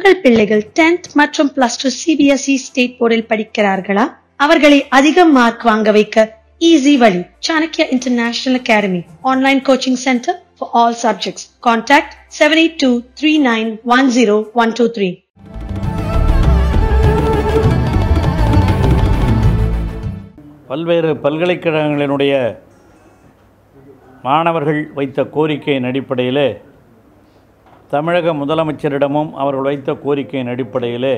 உங்கள் பிள்ளைகள் 10th மற்றும் பிளஸ் டூ சிபிஎஸ்இ ஸ்டேட் போர்டில் படிக்கிறார்களா அவர்களை அதிக மார்க் வாங்க வைக்க ஈஸி வழி Chanakya international academy online coaching centre for all subjects contact seven eight two three nine one zero one two three பல்வேறு பல்கலைக்கழகங்களினுடைய மாணவர்கள் வைத்த கோரிக்கையின் அடிப்படையிலே தமிழக முதலமைச்சரிடமும் அவர்கள் வைத்த கோரிக்கையின் அடிப்படையிலே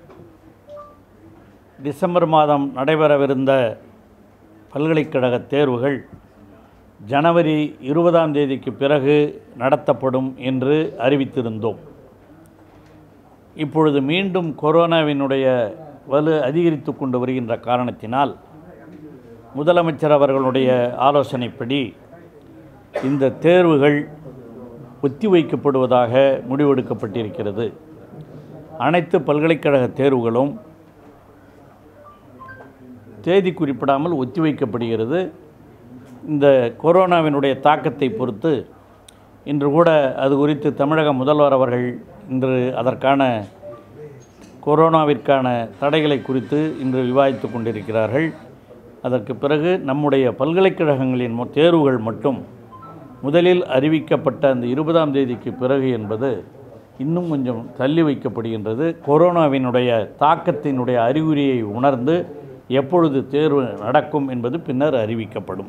டிசம்பர் மாதம் நடைபெறவிருந்த பல்கலைக்கழக தேர்வுகள் ஜனவரி இருபதாம் தேதிக்கு பிறகு நடத்தப்படும் என்று அறிவித்திருந்தோம் இப்பொழுது மீண்டும் கொரோனாவினுடைய வலு அதிகரித்து கொண்டு வருகின்ற காரணத்தினால் முதலமைச்சர் அவர்களுடைய ஆலோசனைப்படி இந்த தேர்வுகள் ஒத்திவைக்கப்படுவதாக முடிவெடுக்கப்பட்டிருக்கிறது அனைத்து பல்கலைக்கழக தேர்வுகளும் தேதி குறிப்பிடாமல் ஒத்திவைக்கப்படுகிறது இந்த கொரோனாவினுடைய தாக்கத்தை பொறுத்து இன்று கூட அது குறித்து தமிழக முதல்வர் அவர்கள் இன்று அதற்கான கொரோனாவிற்கான தடைகளை குறித்து இன்று விவாதித்து கொண்டிருக்கிறார்கள் அதற்கு பிறகு நம்முடைய பல்கலைக்கழகங்களின் மொ- தேர்வுகள் மட்டும் முதலில் அறிவிக்கப்பட்ட அந்த இருபதாம் தேதிக்கு பிறகு என்பது இன்னும் கொஞ்சம் தள்ளி வைக்கப்படுகின்றது கொரோனாவினுடைய தாக்கத்தினுடைய அறிகுறியை உணர்ந்து எப்பொழுது தேர்வு நடக்கும் என்பது பின்னர் அறிவிக்கப்படும்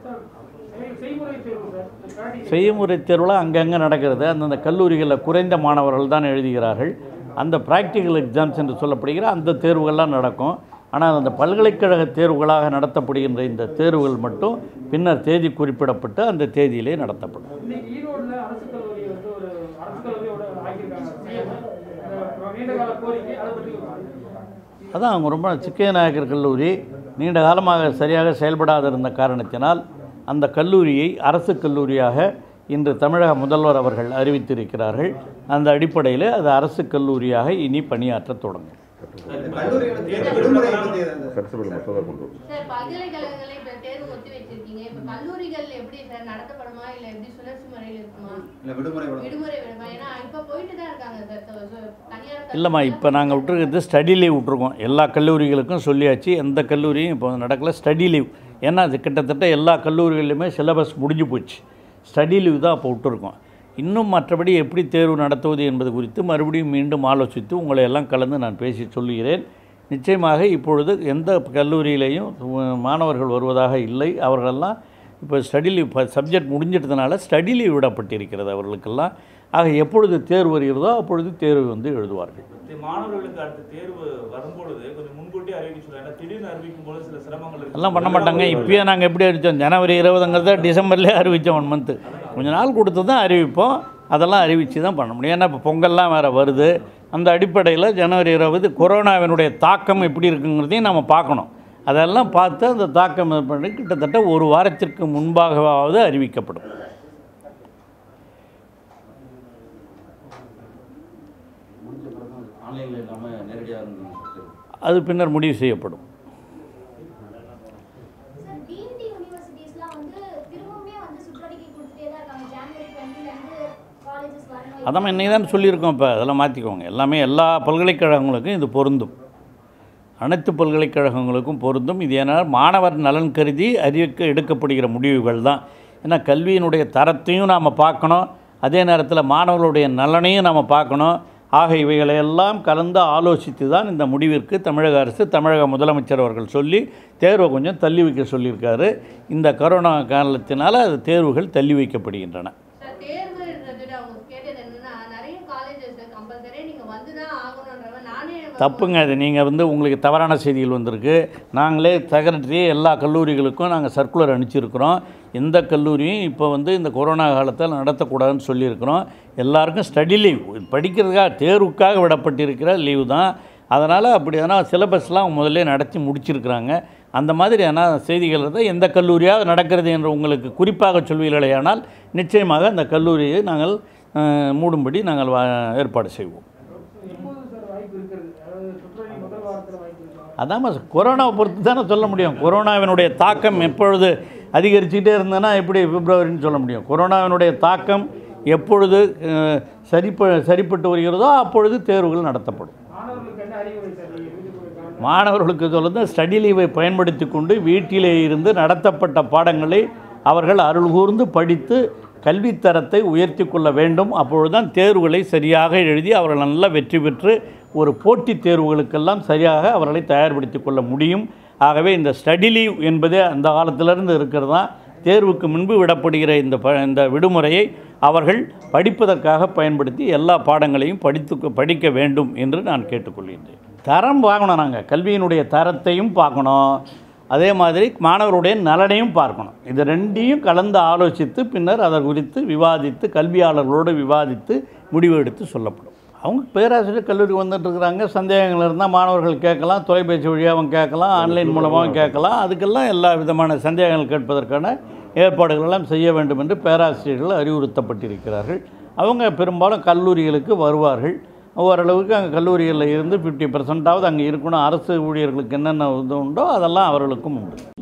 செய்முறை தேர்வுலாம் அங்கங்கே நடக்கிறது அந்தந்த கல்லூரிகளில் குறைந்த மாணவர்கள் தான் எழுதுகிறார்கள் அந்த ப்ராக்டிக்கல் எக்ஸாம்ஸ் என்று சொல்லப்படுகிற அந்த தேர்வுகள்லாம் நடக்கும் ஆனால் அந்த பல்கலைக்கழக தேர்வுகளாக நடத்தப்படுகின்ற இந்த தேர்வுகள் மட்டும் பின்னர் தேதி குறிப்பிடப்பட்டு அந்த தேதியிலே நடத்தப்படும் இன்னைக்கு ஈரோடுல அரசு கல்லூரி வந்து ஒரு அரசு கல்லூரியோட ஆக்கியிருக்காங்க CM. இந்த நீண்ட கால கோரிக்கை அதை பற்றி ஒரு வார்த்தை. அதான் அவங்க ரொம்ப சிக்கைய நாயக்கர் கல்லூரி நீண்ட காலமாக சரியாக செயல்படாத இருந்த காரணத்தினால் அந்த கல்லூரியை அரசு கல்லூரியாக இன்று தமிழக முதல்வர் அவர்கள் அறிவித்திருக்கிறார்கள் அந்த அடிப்படையில் அது அரசு கல்லூரியாக இனி பணியாற்றத் தொடங்கும் சட்டசபையில் மசோதா கொண்டு வரும் சார் பல்கலைக்கழகங்களை இப்ப தேர்வு ஒத்தி வச்சிருக்கீங்க இப்ப கல்லூரிகள் எப்படி சார் நடத்தப்படுமா இல்ல எப்படி சுழற்சி முறையில் இருக்குமா இல்ல விடுமுறை விட விடுமுறை விடுமா ஏன்னா இப்ப போயிட்டு தான் இருக்காங்க சார் So, so, தனியார் கல்லூரி- இல்லைம்மா இப்போ நாங்கள் விட்டுருக்கிறது ஸ்டடி லீவ் விட்ருக்கோம் எல்லா கல்லூரிகளுக்கும் சொல்லியாச்சு எந்த கல்லூரியும் இப்போ நடக்கல ஸ்டடி லீவ் ஏன்னா அது கிட்டத்தட்ட எல்லா கல்லூரிகளிலுமே சிலபஸ் முடிஞ்சு போச்சு ஸ்டடி லீவ் தான் அப்போ விட்டுருக்கோம் இன்னும் மற்றபடி எப்படி தேர்வு நடத்துவது என்பது குறித்து மறுபடியும் மீண்டும் ஆலோசித்து உங்களை எல்லாம் கலந்து நான் பேசி சொல்லுகிறேன் நிச்சயமாக இப்பொழுது எந்த கல்லூரியிலையும் உ- மாணவர்கள் வருவதாக இல்லை அவர்களெல்லாம் இப்போ ஸ்டடி லீவ் சப்ஜெக்ட் முடிஞ்சிட்டதுனால ஸ்டடி லீவ் விடப்பட்டிருக்கிறது அவர்களுக்கெல்லாம் ஆக எப்பொழுது தேர்வு வருகிறதோ அப்பொழுது தேர்வு வந்து எழுதுவார்கள் இந்த மாணவர்களுக்கு அடுத்த தேர்வு வரும்பொழுது கொஞ்சம் முன்கூட்டி அறிவிக்க சொல்லுங்க ஏன்னா திடீர்னு அறிவிக்கும் போது சில சிரமங்கள் இருக்கு. எல்லாம் பண்ண மாட்டாங்க இப்பயே நாங்கள் எப்படி அறிவித்தோம் ஜனவரி இருபதுங்கிறத டிசம்பர்லேயே அறிவித்தோம் ஒன் மந்த்து கொஞ்ச நாள் கொடுத்து தான் அறிவிப்போம் அதெல்லாம் அறிவித்து தான் பண்ண முடியும் ஏன்னா இப்போ பொங்கல்லாம் வேறு வருது அந்த அடிப்படையில் ஜனவரி இருபது கொரோனாவினுடைய தாக்கம் எப்படி இருக்குங்கிறதையும் நம்ம பார்க்கணும் அதெல்லாம் பார்த்து அந்த தாக்கம் இது பண்ணி கிட்டத்தட்ட ஒரு வாரத்திற்கு முன்பாகவாவது அறிவிக்கப்படும் ஆன்லைனில் இல்லாமல் நேரடியாக அது பின்னர் முடிவு செய்யப்படும் சார் டீம்டு யூனிவர்சிட்டிஸ்லாம் வந்து திரும்பவுமே வந்து சுற்றறிக்கை கொடுத்துட்டே தான் இருக்காங்க ஜனவரி டுவெண்ட்டிலேருந்து காலேஜஸ் வரணும் அதான் இன்றைக்கி தான் சொல்லியிருக்கோம் இப்போ அதெல்லாம் மாற்றிக்கோங்க எல்லாமே எல்லா பல்கலைக்கழகங்களுக்கும் இது பொருந்தும் அனைத்து பல்கலைக்கழகங்களுக்கும் பொருந்தும் இது ஏன்னா மாணவர் நலன் கருதி அறிவிக்க எடுக்கப்படுகிற முடிவுகள் தான் ஏன்னா கல்வியினுடைய தரத்தையும் நாம் பார்க்கணும் அதே நேரத்தில் மாணவர்களுடைய நலனையும் நாம் பார்க்கணும் ஆக இவைகளையெல்லாம் கலந்து ஆலோசித்து தான் இந்த முடிவிற்கு தமிழக அரசு தமிழக முதலமைச்சர் அவர்கள் சொல்லி தேர்வை கொஞ்சம் தள்ளி வைக்க சொல்லியிருக்காரு இந்த கரோனா காரணத்தினால அது தேர்வுகள் தள்ளி வைக்கப்படுகின்றன சார் தேர்வுன்றது அவங்க கேட்டது என்னன்னா நிறைய காலேஜஸ் கம்பல்சரியா நீங்க வந்துதான் ஆகணும்ன்றவ நானே தப்புங்க அது நீங்கள் வந்து உங்களுக்கு தவறான செய்திகள் வந்திருக்கு நாங்களே செக்ரட்டரி எல்லா கல்லூரிகளுக்கும் நாங்கள் சர்க்குலர் அனுப்பிச்சிருக்கிறோம் எந்த கல்லூரியும் இப்போ வந்து இந்த கொரோனா காலத்தில் நடத்தக்கூடாதுன்னு சொல்லியிருக்கிறோம் எல்லாருக்கும் ஸ்டடி லீவ் படிக்கிறதுக்காக தேர்வுக்காக விடப்பட்டிருக்கிற லீவு தான் அதனால் அப்படி ஆனால் சிலபஸ்லாம் முதல்ல நடத்தி முடிச்சிருக்கிறாங்க அந்த மாதிரியான செய்திகள் இருந்தால் எந்த கல்லூரியாக நடக்கிறது என்று உங்களுக்கு குறிப்பாக சொல்வீர்களேயானால் நிச்சயமாக அந்த கல்லூரியை நாங்கள் அஹ், மூடும்படி நாங்கள் வா- ஏற்பாடு செய்வோம் எப்போது சார் வாய்ப்பு இருக்கிறது அதாவது பிப்ரவரி முதல் வாரத்தில் வாய்ப்பு இருக்கா அதாம்மா கொரோனாவை பொறுத்து தானே சொல்ல முடியும் கொரோனாவினுடைய தாக்கம் எப்பொழுது அதிகரிச்சுக்கிட்டே இருந்ததுன்னா எப்படி பிப்ரவரின்னு சொல்ல முடியும் கொரோனாவினுடைய தாக்கம் எப்பொழுது அஹ், சரிப்ப சரிப்பட்டு வருகிறதோ அப்பொழுது தேர்வுகள் நடத்தப்படும் மாணவர்களுக்கு என்ன அறிவுரை சார் நீங்க வீட்டுக்கு போய் கவனிச்சு மாணவர்களுக்கு சொல்லுறது ஸ்டடி லீவை பயன்படுத்தி கொண்டு வீட்டிலே இருந்து நடத்தப்பட்ட பாடங்களை அவர்கள் அருள் கூர்ந்து படித்து கல்வித்தரத்தை உயர்த்தி கொள்ள வேண்டும் அப்பொழுதுதான் தேர்வுகளை சரியாக எழுதி அவர்கள் நல்லா வெற்றி பெற்று ஒரு போட்டித் தேர்வுகளுக்கெல்லாம் சரியாக அவர்களை தயார்படுத்தி கொள்ள முடியும் ஆகவே இந்த ஸ்டடி லீவ் என்பதே அந்த காலத்திலிருந்து இருக்கிறது தான் தேர்வுக்கு முன்பு விடப்படுகிற இந்த ப இந்த விடுமுறையை அவர்கள் படிப்பதற்காக பயன்படுத்தி எல்லா பாடங்களையும் படித்து படிக்க வேண்டும் என்று நான் கேட்டுக்கொள்கின்றேன் தரம் பார்க்கணும் நாங்கள் கல்வியினுடைய தரத்தையும் பார்க்கணும் அதே மாதிரி மாணவருடைய நலனையும் பார்க்கணும் இது ரெண்டையும் கலந்து ஆலோசித்து பின்னர் அதை குறித்து விவாதித்து கல்வியாளர்களோடு விவாதித்து முடிவு எடுத்து சொல்லப்படும் அவங்க பேராசிரியர் கல்லூரிக்கு வந்துட்டு இருக்கிறாங்க சந்தேகங்கள் இருந்தால் மாணவர்கள் கேட்கலாம் தொலைபேசி வழியாகவும் கேட்கலாம் ஆன்லைன் மூலமாகவும் கேட்கலாம் அதுக்கெல்லாம் எல்லா விதமான சந்தேகங்கள் கேட்பதற்கான ஏற்பாடுகள் எல்லாம் செய்ய வேண்டும் என்று பேராசிரியர்கள் அறிவுறுத்தப்பட்டிருக்கிறார்கள் அவங்க பெரும்பாலும் கல்லூரிகளுக்கு வருவார்கள் ஓரளவுக்கு அங்கே கல்லூரிகளில் இருந்து ஃபிஃப்டி பர்சன்டாவது அங்கே இருக்கணும் அரசு ஊழியர்களுக்கு என்னென்ன இது உண்டோ அதெல்லாம் அவர்களுக்கும் உண்டு